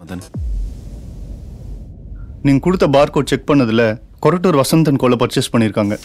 மதன் நீங்க கொடுத்த barcode check பண்ணதுல கொரட்டூர் வசந்தன் கோல பர்ச்சேஸ் பண்ணியிருக்காங்க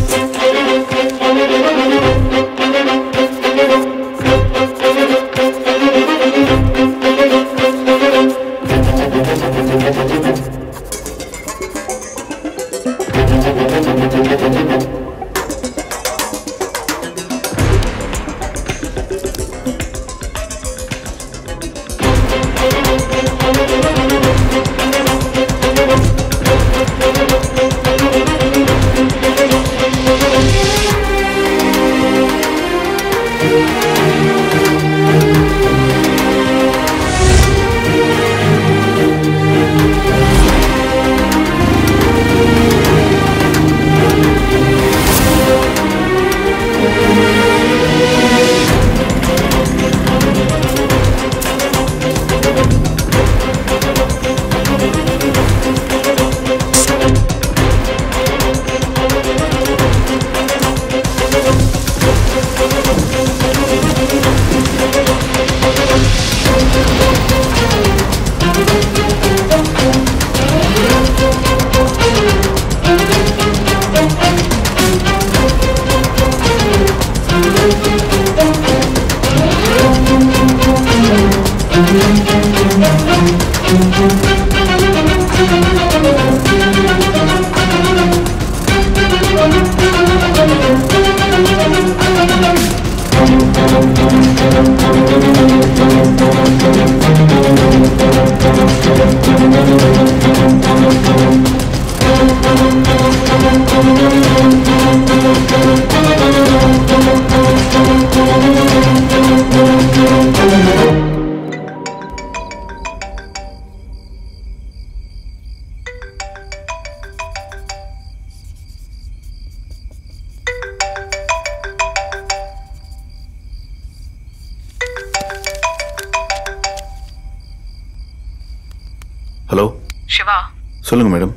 ஹலோ சிவா சொல்லுங்க மேடம்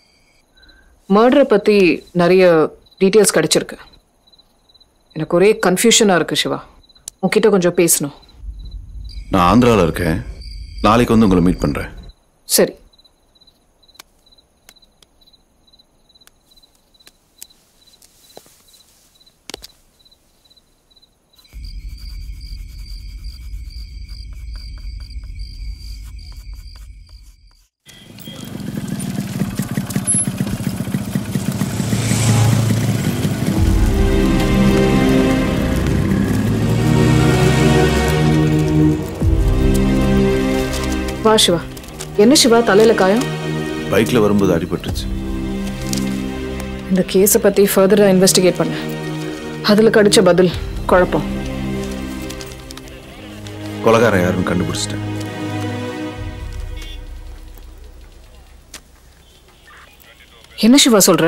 மர்டரை பற்றி நிறைய டீட்டெயில்ஸ் கிடைச்சிருக்கு எனக்கு ஒரே கன்ஃபியூஷனாக இருக்கு சிவா உன்கிட்ட கொஞ்சம் பேசணும் நான் ஆந்திராவில் இருக்கேன் நாளைக்கு வந்து உங்களை மீட் பண்ணுறேன் சரி வா சிவா என்ன சிவா தலையில் காயம் பைக்கில் வரும்போது அடிபட்டுருச்சு இந்த கேஸை பற்றி ஃபர்தராக இன்வெஸ்டிகேட் பண்ணேன் அதில் கிடைச்ச பதில் குழப்பம் கொலகாரன் யாருன்னு கண்டுபிடிச்சிட்டேன் என்ன சிவா சொல்கிற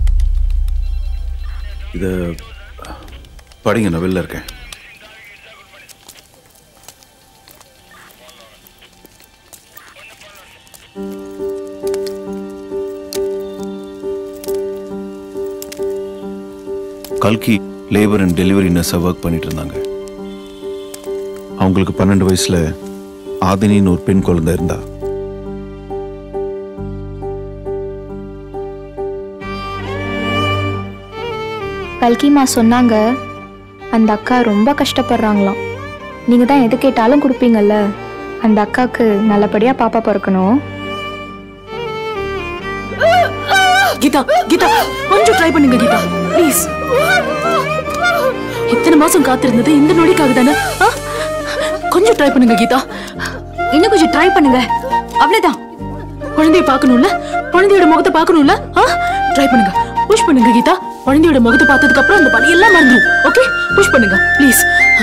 இதை படிங்க நான் வெளில இருக்கேன் கல்கி லேபர் அண்ட் டெலிவரி நர்ஸாக ஒர்க் பண்ணிட்டு இருந்தாங்க அவங்களுக்கு பன்னெண்டு வயசுல ஆதினின்னு ஒரு பெண் குழந்தை இருந்தா கல்கிமா சொன்னாங்க அந்த அக்கா ரொம்ப கஷ்டப்படுறாங்களாம் நீங்கள் தான் எது கேட்டாலும் கொடுப்பீங்கல்ல அந்த அக்காவுக்கு நல்லபடியாக பாப்பா பிறக்கணும் கீதா கீதா கொஞ்சம் ட்ரை பண்ணுங்க கீதா ப்ளீஸ் இத்தனை மாசம் காத்திருந்தது இந்த நொடிக்காக தானே ஆ? கொஞ்சம் ட்ரை பண்ணுங்க கீதா இன்னும் கொஞ்சம் ட்ரை பண்ணுங்க அவ்வளவுதான் குழந்தைய பார்க்கணும்ல குழந்தையோட முகத்தை பார்க்கணும்ல ட்ரை பண்ணுங்க புஷ் பண்ணுங்க கீதா குழந்தையோட முகத்தை பார்த்ததுக்கு அப்புறம் அந்த வலி எல்லாம் மறந்துடும் ஓகே புஷ் பண்ணுங்க ப்ளீஸ்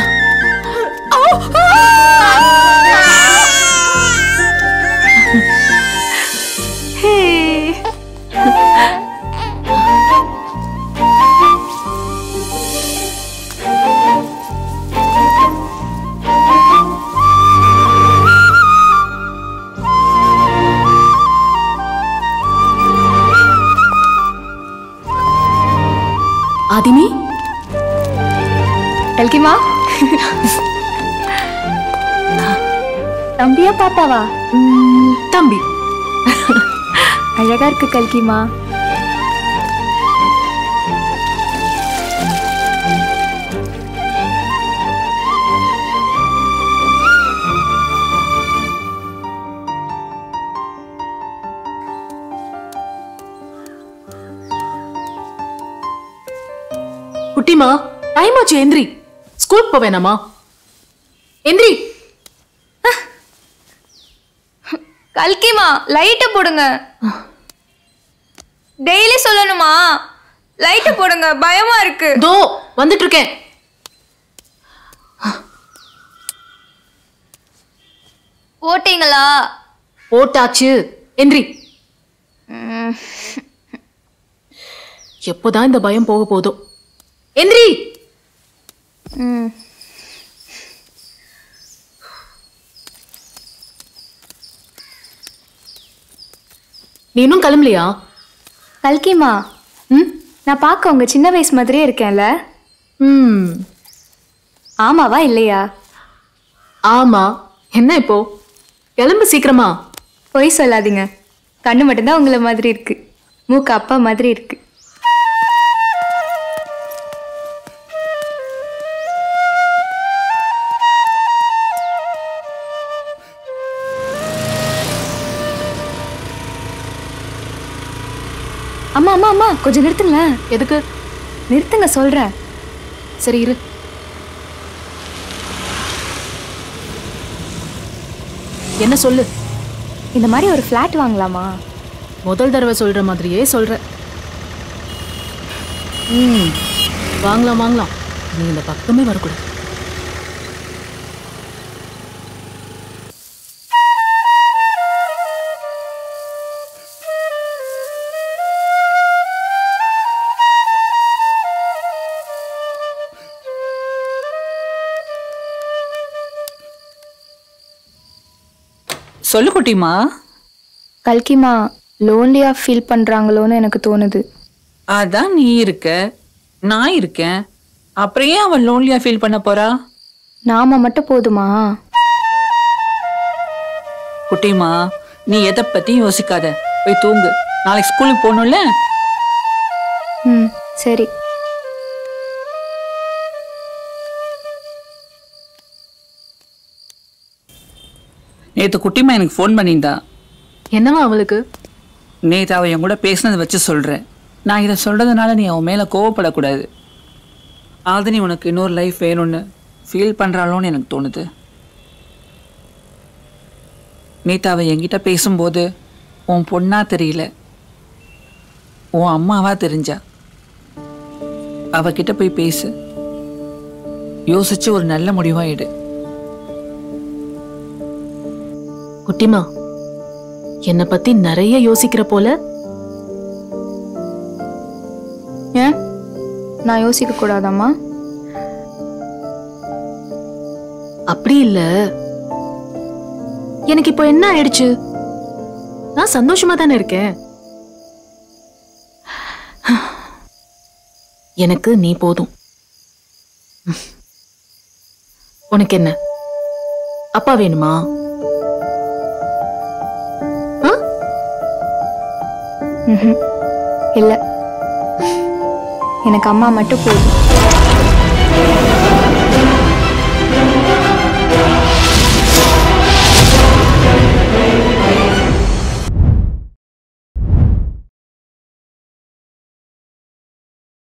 ஆதினி கல்கிமா தம்பியா பாப்பாவா ம், தம்பி அழகா இருக்கு கல்கிமா குட்டிமா டைம் ஆச்சு எந்திரி ஸ்கூல் போவேனாமா எந்திரி கல்கிமா லைட்டை போடுங்க டெய்லி சொல்லணுமா லைட்டை போடுங்க பயமா இருக்கு தோ வந்துட்டு இருக்கேன் போட்டீங்களா போட்டாச்சு எந்திரி எப்போதான் இந்த பயம் போக போதோ எந்திரி நீ இன்னும் கிளம்பலையா கல்கிமா ம் நான் பார்க்க உங்க சின்ன வயசு மாதிரியே இருக்கேன்ல ம் ஆமாவா இல்லையா ஆமா என்ன இப்போ கிளம்பு சீக்கிரமா பொய் சொல்லாதீங்க கண்ணு மட்டும்தான் உங்களை மாதிரி இருக்கு மூக்கு அப்பா மாதிரி இருக்கு அம்மா அம்மா அம்மா கொஞ்சம் நிறுத்துங்களேன் எதுக்கு நிறுத்துங்க சொல்றேன் சரி இரு என்ன சொல்லு இந்த மாதிரி ஒரு ஃப்ளாட் வாங்கலாமா முதல் தடவை சொல்ற மாதிரியே சொல்ற ம் வாங்கலாம் வாங்கலாம் நீ இந்த பக்கமே வரக்கூடாது சொல்லு குட்டிமா கல்கிமா லோன்லியா ஃபீல் பண்றாங்களோன்னு எனக்கு தோணுது அதான் நீ இருக்க நான் இருக்கேன் அப்புறம் ஏன் அவன் லோன்லியா ஃபீல் பண்ண போறா நாம மட்டும் போதுமா குட்டிமா நீ எதை பத்தியும் யோசிக்காத போய் தூங்கு நாளைக்கு ஸ்கூலுக்கு போகணும்ல ம் சரி நேத்து குட்டிமா எனக்கு ஃபோன் பண்ணியிருந்தா என்னவா அவளுக்கு நேத்து அவ என் கூட பேசினதை வச்சு சொல்றேன் நான் இதை சொல்றதுனால நீ அவன் மேல கோவப்படக்கூடாது ஆதினி உனக்கு இன்னொரு லைஃப் வேணும்னு ஃபீல் பண்றாளோன்னு எனக்கு தோணுது நேத்து அவ என்கிட்ட பேசும்போது உன் பொண்ணா தெரியல உன் அம்மாவா தெரிஞ்சா அவகிட்ட போய் பேசு யோசிச்சு ஒரு நல்ல முடிவா எடு குட்டிமா என்னை பத்தி நிறைய யோசிக்கிற போல ஏன் நான் யோசிக்க கூடாதாம்மா அப்படி இல்ல எனக்கு இப்போ என்ன ஆயிடுச்சு நான் சந்தோஷமா தானே இருக்கேன் எனக்கு நீ போதும் உனக்கு என்ன அப்பா வேணுமா ஆ? ம்ஹும். இல்ல எனக்கு அம்மா மட்டும் போதும்